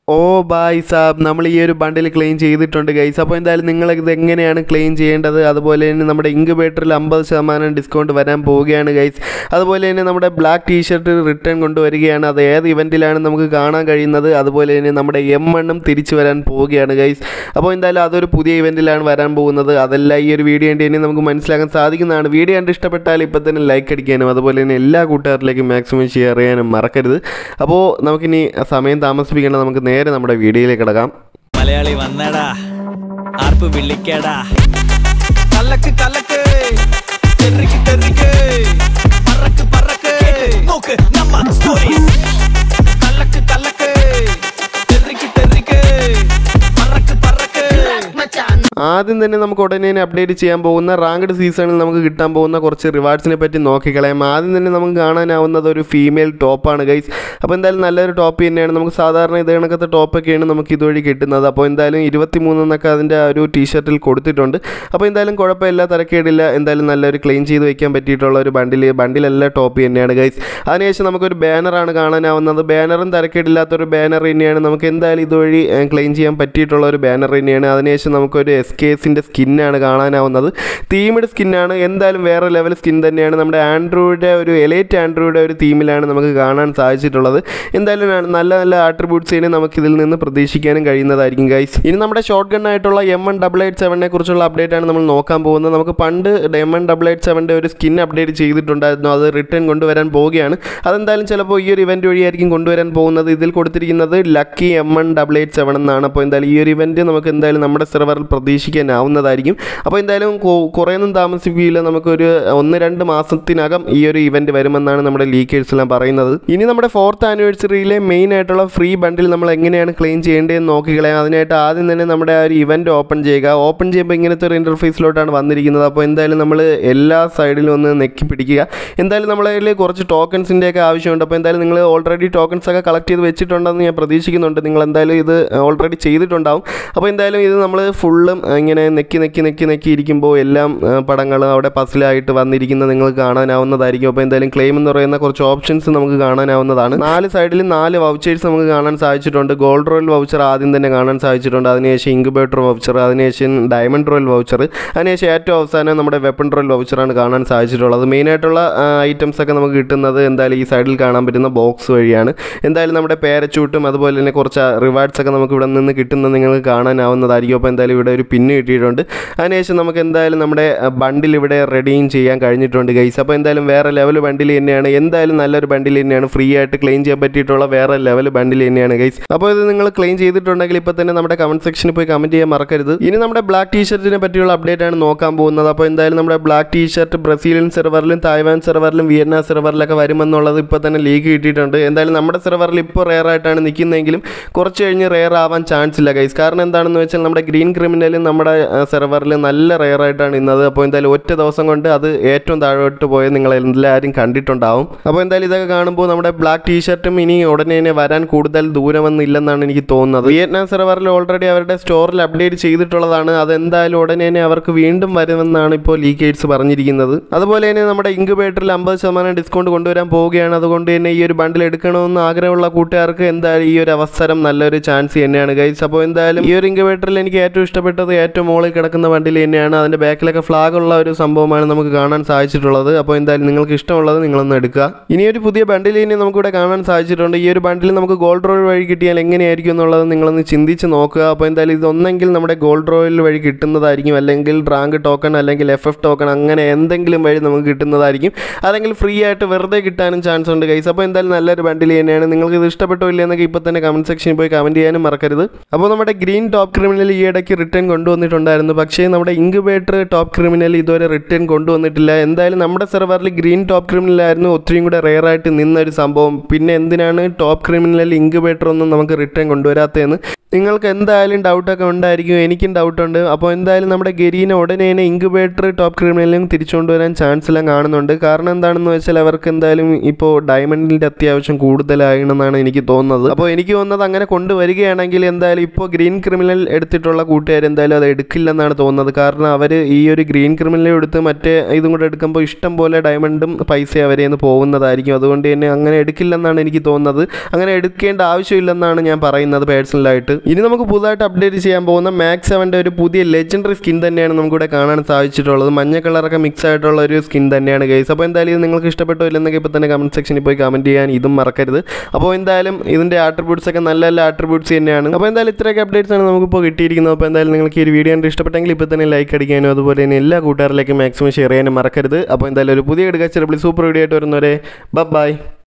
ഓ bye സാബ് നമ്മൾ ഈ ഒരു ബണ്ടിൽ ക്ലെയിം ചെയ്തിട്ടുണ്ട് ഗൈസ് അപ്പോൾ എന്തായാലും നിങ്ങൾ ഇത് എങ്ങനെയാണ് ക്ലെയിം ചെയ്യേണ്ടത് അതുപോലെ തന്നെ നമ്മുടെ ഇങ്കുബേറ്ററിൽ അമ്പത് ശതമാനം ഡിസ്കൗണ്ട് വരാൻ പോവുകയാണ് ഗൈസ് അതുപോലെ തന്നെ നമ്മുടെ ബ്ലാക്ക് ടീഷർട്ട് റിട്ടേൺ കൊണ്ടുവരികയാണ് അത് ഏത് ഇവൻറ്റിലാണ് നമുക്ക് കാണാൻ കഴിയുന്നത് അതുപോലെ തന്നെ നമ്മുടെ എം എണ്ണും തിരിച്ചു വരാൻ പോവുകയാണ് ഗൈസ് അപ്പോൾ എന്തായാലും അതൊരു പുതിയ ഇവൻറ്റിലാണ് വരാൻ പോകുന്നത് അതെല്ലാം ഈ ഒരു വീഡിയോ കണ്ട് ഇനി നമുക്ക് മനസ്സിലാക്കാൻ സാധിക്കുന്നതാണ് വീഡിയോ കണ്ട് ഇഷ്ടപ്പെട്ടാൽ ഇപ്പോൾ തന്നെ ലൈക്ക് അടിക്കാനും അതുപോലെ തന്നെ എല്ലാ കൂട്ടുകാരിലേക്കും മാക്സിമം ഷെയർ ചെയ്യാനും മറക്കരുത് അപ്പോൾ നമുക്കിനി സമയം താമസിപ്പിക്കേണ്ട നമുക്ക് നേരെ നമ്മുടെ വീഡിയോയിലേക്ക് കിടക്കാം മലയാളി വന്നടാ ആർപ്പ് വിളിക്കടാ കലക്ക് കലക്ക് തെറിക്ക് തെറിക്ക് പറക്ക് പറക്ക് നോക്ക് നമ്മ സ്റ്റോറീസ് കലക്ക് കലക്ക് തെറിക്ക് തെറിക്ക് പറക്ക് പറക്ക് ആദ്യം തന്നെ നമുക്ക് ഉടനെ തന്നെ അപ്ഡേറ്റ് ചെയ്യാൻ പോകുന്ന റാങ്ക്ഡ് സീസണിൽ നമുക്ക് കിട്ടാൻ പോകുന്ന കുറച്ച് റിവാർഡ്സിനെ പറ്റി നോക്കിക്കളയാം ആദ്യം തന്നെ നമുക്ക് കാണാനാവുന്നത് ഒരു ഫീമെയിൽ ടോപ്പാണ് ഗൈസ് അപ്പോൾ എന്തായാലും നല്ലൊരു ടോപ്പ് തന്നെയാണ് നമുക്ക് സാധാരണ ഇത് കണക്കത്തെ ടോപ്പൊക്കെയാണ് നമുക്ക് ഇതുവഴി കിട്ടുന്നത് അപ്പോൾ എന്തായാലും ഇരുപത്തി മൂന്നെന്നൊക്കെ അതിൻ്റെ ആ ഒരു ടീഷർട്ടിൽ കൊടുത്തിട്ടുണ്ട് അപ്പോൾ എന്തായാലും കുഴപ്പമില്ല തരക്കേടില്ല എന്തായാലും നല്ലൊരു ക്ലെയിം ചെയ്ത് വെക്കാൻ പറ്റിയിട്ടുള്ള ഒരു ബണ്ടിൽ ബണ്ടിലെല്ലാം ടോപ്പ് തന്നെയാണ് ഗൈസ് അതിനുശേഷം നമുക്കൊരു ബാനറാണ് കാണാനാവുന്നത് ബാനറും തരക്കേടില്ലാത്തൊരു ബാനർ തന്നെയാണ് നമുക്ക് എന്തായാലും ഇതുവഴി ക്ലെയിം ചെയ്യാൻ പറ്റിയിട്ടുള്ള ഒരു ബാനർ തന്നെയാണ് അതിനുശേഷം നമുക്കൊരു എസ് കെ എസിൻ്റെ സ്കിന്നാണ് കാണാനാവുന്നത് തീമിഡ് സ്കിന്നാണ് എന്തായാലും വേറെ ലെവൽ സ്കിൻ തന്നെയാണ് നമ്മുടെ ആൻഡ്രോയിഡ് ഒരു എലൈറ്റ് ആൻഡ്രോയിഡ് ഒരു തീമിലാണ് നമുക്ക് കാണാൻ സാധിച്ചിട്ടുള്ളത് എന്തായാലും ന- നല്ല നല്ല ആട്രിബ്യൂട്ട്സിനെ നമുക്ക് ഇതിൽ നിന്ന് പ്രതീക്ഷിക്കാനും കഴിയുന്നതായിരിക്കും ഗൈസ് ഇനി നമ്മുടെ ഷോർട്ട് ഗൺ ആയിട്ടുള്ള എം എൻ ഡബിൾ എയ്റ്റ് സെവനെ കുറിച്ചുള്ള അപ്ഡേറ്റ് ആണ് നമ്മൾ നോക്കാൻ പോകുന്നത് നമുക്ക് പണ്ട് എം എൻ ഡബിൾ എയ്റ്റ് സെവൻ്റെ ഒരു സ്കിൻ അപ്ഡേറ്റ് ചെയ്തിട്ടുണ്ടായിരുന്നു അത് റിട്ടേൺ കൊണ്ടുവരാൻ പോവുകയാണ് അതെന്തായാലും ചിലപ്പോൾ ഈ ഒരു ഇവൻറ്റ് വഴിയായിരിക്കും കൊണ്ടുവരാൻ പോകുന്നത് ഇതിൽ കൊടുത്തിരിക്കുന്നത് lucky M N double eight seven എന്നാണ് അപ്പോൾ എന്തായാലും ഈ ഒരു ഇവൻറ്റ് നമുക്ക് എന്തായാലും നമ്മുടെ സെർവറിൽ പ്രതീക്ഷിക്കാനാവുന്നതായിരിക്കും അപ്പോൾ എന്തായാലും കൊ- കുറേയൊന്നും താമസിക്കുകയില്ല നമുക്കൊരു ഒന്ന് രണ്ട് മാസത്തിനകം ഈ ഒരു ഇവൻറ്റ് വരുമെന്നാണ് നമ്മുടെ ലീക്കേഴ്സ് എല്ലാം പറയുന്നത് ഇനി നമ്മുടെ ഫോർത്ത് ആനിവേഴ്സറിയിലെ മെയിൻ ആയിട്ടുള്ള ഫ്രീ ബണ്ടിൽ നമ്മൾ എങ്ങനെയാണ് ക്ലെയിം ചെയ്യേണ്ടതെന്ന് നോക്കിക്കളയാം അതിനായിട്ട് ആദ്യം തന്നെ നമ്മുടെ ആ ഒരു ഇവൻറ്റ് ഓപ്പൺ ചെയ്യുക ഓപ്പൺ ചെയ്യുമ്പോൾ ഇങ്ങനത്തെ ഒരു ഇൻ്റർഫേസിലോട്ടാണ് വന്നിരിക്കുന്നത് അപ്പോൾ എന്തായാലും നമ്മൾ എല്ലാ സൈഡിലും ഒന്ന് നെക്കി പിടിക്കുക എന്തായാലും നമ്മളെ കയ്യിൽ കുറച്ച് ടോക്കൺസിൻ്റെ ഒക്കെ ആവശ്യമുണ്ട് അപ്പോൾ എന്തായാലും നിങ്ങൾ ഓൾറെഡി ടോക്കൺസ് ഒക്കെ കളക്ട് ചെയ്ത് വെച്ചിട്ടുണ്ടെന്ന് ഞാൻ പ്രതീക്ഷിക്കുന്നുണ്ട് നിങ്ങൾ എന്തായാലും ഇത് ഓൾറെഡി ചെയ്തിട്ടുണ്ടാവും അപ്പോൾ എന്തായാലും ഇത് നമ്മൾ ഫുള്ളും ഇങ്ങനെ നെക്കി നെക്കി നെക്കി നെക്കി ഇരിക്കുമ്പോൾ എല്ലാം പടങ്ങളും അവിടെ പസിലായിട്ട് വന്നിരിക്കുന്നത് നിങ്ങൾക്ക് കാണാനാവുന്നതായിരിക്കും അപ്പോൾ എന്തായാലും ക്ലെയിം എന്ന് പറയുന്ന കുറച്ച് ഓപ്ഷൻസ് നമുക്ക് കാണാനാവുന്നതാണ് നാല് സൈഡിൽ നാല് വൗച്ചേഴ്സ് നമുക്ക് കാണാൻ സാധിച്ചിട്ടുണ്ട് ഗോൾഡ് റോയൽ വൗച്ചർ ആദ്യം തന്നെ കാണാൻ സാധിച്ചിട്ടുണ്ട് അതിനുശേഷം ഇൻക്യുബേറ്റർ വൗച്ചർ അതിനുശേഷം ഡയമണ്ട് റോയൽ വൗച്ചർ അതിനുശേഷം ഏറ്റവും അവസാനം നമ്മുടെ വെപ്പൺ റോയൽ വൗച്ചറാണ് കാണാൻ സാധിച്ചിട്ടുള്ളത് മെയിനായിട്ടുള്ള ഐറ്റംസ് ഒക്കെ നമുക്ക് കിട്ടുന്നത് എന്തായാലും ഈ സൈഡിൽ കാണാൻ പറ്റുന്ന ബോക്സ് വഴിയാണ് എന്തായാലും നമ്മുടെ പേരച്ചൂട്ടും അതുപോലെ തന്നെ കുറച്ച് റിവാർഡ്സ് ഒക്കെ നമുക്ക് ഇവിടെ നിന്ന് കിട്ടുന്നത് നിങ്ങൾക്ക് കാണാനാവുന്നതായിരിക്കും അപ്പോൾ എന്തായാലും ഇവിടെ ഒരു പിന്ന് കിട്ടിയിട്ടുണ്ട് അതിനുശേഷം നമുക്ക് എന്തായാലും നമ്മുടെ ബണ്ടിൽ ഇവിടെ റെഡിയും ചെയ്യാൻ കഴിഞ്ഞിട്ടുണ്ട് ഗൈസ് അപ്പോൾ എന്തായാലും വേറെ ലെവൽ ബണ്ടിൽ തന്നെയാണ് എന്തായാലും നല്ലൊരു ബണ്ടിൽ തന്നെയാണ് ഫ്രീ ആയിട്ട് ക്ലെയിം ചെയ്യാൻ പറ്റിയിട്ടുള്ള വേറെ ലെവൽ ബണ്ടിൽ തന്നെയാണ് ഗൈസ് അപ്പോൾ ഇത് നിങ്ങൾ ക്ലെയിം ചെയ്തിട്ടുണ്ടെങ്കിൽ ഇപ്പോൾ തന്നെ നമ്മുടെ കമൻറ്റ് സെക്ഷനിൽ പോയി കമൻറ്റ് ചെയ്യാൻ മറക്കരുത് ഇനി നമ്മുടെ ബ്ലാക്ക് ടീഷർട്ടിനെ പറ്റിയുള്ള അപ്ഡേറ്റ് ആണ് നോക്കാൻ പോകുന്നത് അപ്പോൾ എന്തായാലും നമ്മുടെ ബ്ലാക്ക് ടീഷർട്ട് ബ്രസീലിയൻ സെർവറിലും തായ്വാൻ സെർവറിലും വിയറ്റ്നാം സെർവറിലൊക്കെ വരുമെന്നുള്ളത് ഇപ്പോൾ തന്നെ ലീക്ക് കിട്ടിയിട്ടുണ്ട് എന്തായാലും നമ്മുടെ സെർവറിൽ ഇപ്പോൾ റെയർ ആയിട്ടാണ് നിൽക്കുന്നതെങ്കിലും കുറച്ച് കഴിഞ്ഞ് റെയർ ആവാൻ ചാൻസ് ഇല്ല ഗൈസ് കാരണം എന്താണെന്ന് വെച്ചാൽ നമ്മുടെ ഗ്രീൻ ക്രിമിനലും നമ്മുടെ സെർവറിൽ നല്ല റെയർ ആയിട്ടാണ് ഇന്നത് അപ്പോൾ എന്തായാലും ഒറ്റ ദിവസം കൊണ്ട് അത് ഏറ്റവും താഴോട്ട് പോയത് നിങ്ങൾ എല്ലാവരും കണ്ടിട്ടുണ്ടാവും അപ്പോൾ എന്തായാലും ഇതൊക്കെ കാണുമ്പോൾ നമ്മുടെ ബ്ലാക്ക് ടീഷർട്ടും ഇനി ഉടനെ തന്നെ വരാൻ കൂടുതൽ ദൂരമൊന്നും ഇല്ലെന്നാണ് എനിക്ക് തോന്നുന്നത് വിയറ്റ്നാം സെർവറിൽ ഓൾറെഡി അവരുടെ സ്റ്റോറിൽ അപ്ഡേറ്റ് ചെയ്തിട്ടുള്ളതാണ് അതെന്തായാലും ഉടനെ തന്നെ അവർക്ക് വീണ്ടും വരുമെന്നാണ് ഇപ്പോൾ ലീക്കേഴ്സ് പറഞ്ഞിരിക്കുന്നത് അതുപോലെ തന്നെ നമ്മുടെ ഇൻക്യുബേറ്ററിൽ അമ്പത് ശതമാനം ഡിസ്കൗണ്ട് കൊണ്ടുവരാൻ പോവുകയാണ് അതുകൊണ്ട് തന്നെ ഈ ഒരു ബണ്ടിൽ എടുക്കണമെന്ന് ആഗ്രഹമുള്ള കൂട്ടുകാർക്ക് എന്തായാലും ഈ ഒരു അവസരം നല്ലൊരു ചാൻസ് തന്നെയാണ് ഗൈസ് അപ്പോൾ എന്തായാലും ഈ ഒരു ഇൻക്യുബേറ്ററിൽ എനിക്ക് ഏറ്റവും ഇഷ്ടപ്പെട്ടത് ഏറ്റവും മുകളിൽ കിടക്കുന്ന ബണ്ടിൽ തന്നെയാണ് അതിൻ്റെ ബാക്കിലൊക്കെ ഫ്ലാഗ് ഉള്ള ഒരു സംഭവമാണ് നമുക്ക് കാണാൻ സാധിച്ചിട്ടുള്ളത് അപ്പോൾ എന്തായാലും നിങ്ങൾക്ക് ഇഷ്ടമുള്ളത് നിങ്ങളൊന്ന് എടുക്കുക ഇനി ഒരു പുതിയ ബണ്ടിൽ ഇനി നമുക്കിവിടെ കാണാൻ സാധിച്ചിട്ടുണ്ട് ഈ ഒരു ബണ്ടിൽ നമുക്ക് ഗോൾഡ് റോയൽ വഴി കിട്ടിയാൽ എങ്ങനെയായിരിക്കും എന്നുള്ളത് നിങ്ങളൊന്ന് ചിന്തിച്ച് നോക്കുക അപ്പോൾ എന്തായാലും ഇതൊന്നെങ്കിൽ നമ്മുടെ ഗോൾഡ് റോയൽ വഴി കിട്ടുന്നതായിരിക്കും അല്ലെങ്കിൽ റാങ്ക് ടോക്കൺ അല്ലെങ്കിൽ എഫ് എഫ് ടോക്കൺ അങ്ങനെ എന്തെങ്കിലും വഴി നമുക്ക് കിട്ടുന്നതായിരിക്കും അല്ലെങ്കിൽ ഫ്രീ ആയിട്ട് വെറുതെ കിട്ടാനും ചാൻസ് ഉണ്ട് ഗൈസ് അപ്പോൾ എന്തായാലും നല്ലൊരു ബണ്ടിൽ തന്നെയാണ് നിങ്ങൾക്ക് ഇത് ഇഷ്ടപ്പെട്ടോ ഇല്ല എന്നൊക്കെ ഇപ്പോൾ തന്നെ കമൻറ്റ് സെക്ഷനിൽ പോയി കമൻറ്റ് ചെയ്യാനും മറക്കരുത് അപ്പോൾ നമ്മുടെ ഗ്രീൻ ടോപ്പ് ക്രിമിനൽ ഈ ഇടയ്ക്ക് റിട്ടേൺ കൊണ്ടുവന്നിട്ടുണ്ടായിരുന്നു പക്ഷേ നമ്മുടെ ഇൻക്യുബേറ്റർ ടോപ്പ് ക്രിമിനൽ ഇതുവരെ റിട്ടേൺ കൊണ്ടുവന്നിട്ടില്ല എന്തായാലും നമ്മുടെ സെർവറിൽ ഗ്രീൻ ടോപ്പ് ക്രിമിനൽ ആയിരുന്നു ഒത്തിരിയും കൂടെ റെയർ ആയിട്ട് നിന്ന ഒരു സംഭവം പിന്നെ എന്തിനാണ് ടോപ്പ് ക്രിമിനൽ ഇൻക്യുബേറ്റർ ഒന്നും നമുക്ക് റിട്ടേൺ കൊണ്ടുവരാത്തതെന്ന് നിങ്ങൾക്ക് എന്തായാലും ഡൗട്ടൊക്കെ ഉണ്ടായിരിക്കും എനിക്കും ഡൗട്ടുണ്ട് അപ്പോൾ എന്തായാലും നമ്മുടെ ഗരീനെ ഉടനെ തന്നെ ഇൻക്യുബേറ്റർ ടോപ്പ് ക്രിമിനലും തിരിച്ചുകൊണ്ടുവരാൻ ചാൻസ് എല്ലാം കാണുന്നുണ്ട് കാരണം എന്താണെന്ന് വെച്ചാൽ അവർക്ക് എന്തായാലും ഇപ്പോൾ ഡയമണ്ടിൻ്റെ അത്യാവശ്യം കൂടുതലാകണമെന്നാണ് എനിക്ക് തോന്നുന്നത് അപ്പോൾ എനിക്ക് തോന്നുന്നത് അങ്ങനെ കൊണ്ടുവരികയാണെങ്കിൽ എന്തായാലും ഇപ്പോൾ ഗ്രീൻ ക്രിമിനൽ എടുത്തിട്ടുള്ള കൂട്ടുകാർ എന്തായാലും എന്തായാലും അത് എടുക്കില്ലെന്നാണ് തോന്നുന്നത് കാരണം അവർ ഈ ഒരു ഗ്രീൻ ക്രിമിനലും എടുത്ത് മറ്റേ ഇതും കൂടെ എടുക്കുമ്പോൾ ഇഷ്ടം പോലെ ഡയമണ്ടും പൈസ അവരെ നിന്ന് പോകുന്നതായിരിക്കും അതുകൊണ്ട് തന്നെ അങ്ങനെ എടുക്കില്ലെന്നാണ് എനിക്ക് തോന്നുന്നത് അങ്ങനെ എടുക്കേണ്ട ആവശ്യമില്ലെന്നാണ് ഞാൻ പറയുന്നത് പേഴ്സണലായിട്ട് ഇനി നമുക്ക് പുതുതായിട്ട് അപ്ഡേറ്റ് ചെയ്യാൻ പോകുന്ന മാക്സ് സെവൻ്റെ ഒരു പുതിയ ലെജൻഡറി സ്കിൻ തന്നെയാണ് നമുക്കിവിടെ കാണാൻ സാധിച്ചിട്ടുള്ളത് മഞ്ഞ കളറൊക്കെ മിക്സ് ആയിട്ടുള്ള ഒരു സ്കിൻ തന്നെയാണ് ഗൈസ് അപ്പോൾ എന്തായാലും ഇത് നിങ്ങൾക്ക് ഇഷ്ടപ്പെട്ടോ ഇല്ലെന്നൊക്കെ ഇപ്പോൾ തന്നെ കമൻറ്റ് സെക്ഷനിൽ പോയി കമൻറ്റ് ചെയ്യാൻ ഇതും മറക്കരുത് അപ്പോൾ എന്തായാലും ഇതിൻ്റെ ആട്രിബ്യൂട്ട്സ് ഒക്കെ നല്ല നല്ല ആട്രിബ്യൂട്ട്സ് തന്നെയാണ് അപ്പോൾ എന്തായാലും ഇത്രയൊക്കെ അപ്ഡേറ്റ്സ് ആണ് നമുക്കിപ്പോൾ കിട്ടിയിരിക്കുന്നത് അപ്പോൾ എന്തായാലും നിങ്ങൾക്ക് ഈ ഒരു വീഡിയോ കണ്ട് ഇഷ്ടപ്പെട്ടെങ്കിൽ ഇപ്പോൾ തന്നെ ലൈക്ക് അടിക്കാനും അതുപോലെ തന്നെ എല്ലാ കൂട്ടുകാരിലേക്കും മാക്സിമം ഷെയർ ചെയ്യാനും മറക്കരുത് അപ്പോൾ എന്തായാലും ഒരു പുതിയ എടുക്കാച്ച സൂപ്പർ വീഡിയോ ആയിട്ട് വരുന്നവരെ ബൈ